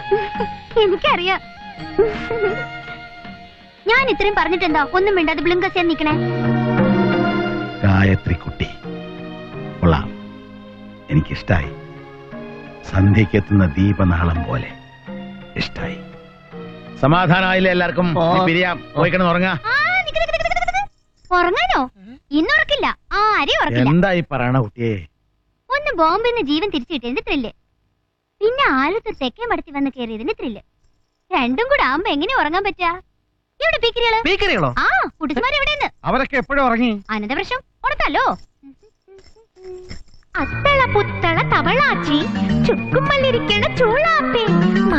എനിക്കറിയാം ഞാൻ ഇത്രയും പറഞ്ഞിട്ടെന്താ ഒന്നും മിണ്ടാതെ ബ്ലിങ്കസ് നിക്കണേ ഗായത്രി കുട്ടി കൊള്ളാം എനിക്കിഷ്ടായി സന്ധ്യയ്ക്കെത്തുന്ന ദീപനാളം പോലെ ഇഷ്ടായി സമാധാനമായില്ലേ എല്ലാവർക്കും ഓ. ഇനി പിരിയാം പോയിക്കണം ഉറങ്ങാ ആ, നിക്ക് നിക്ക് നിക്ക് നിക്ക് നിക്ക്. ഉറങ്ങാനോ ഇന്നുറക്കില്ല ആരെയും ഉറക്കില്ല എന്തായി പറയണ കുട്ടിയെ ഒന്ന് ബോംബെന്ന് ജീവൻ തിരിച്ചിട്ടതിന്റെ ത്രില്ല് പിന്നെ ആലത്തൂർ തെക്കേ മടത്തി വന്ന് കയറിയതിന്റെ ത്രില്ല് രണ്ടും കൂടെ ആവുമ്പോ എങ്ങനെ ഉറങ്ങാൻ പറ്റാ ഇവിടെ പീക്കിരികള് സ്പീക്കറുകളോ ആ കുട്ടിസ്മാർ എവിടെയെന്ന് അവരൊക്കെ എപ്പോഴും ഉറങ്ങി അനന്തവർഷം ഉറക്കല്ലോ അത്തള പുത്തള തവളാച്ചി ചുക്കുമല്ലിരിക്കണ ചൂളാപ്പേ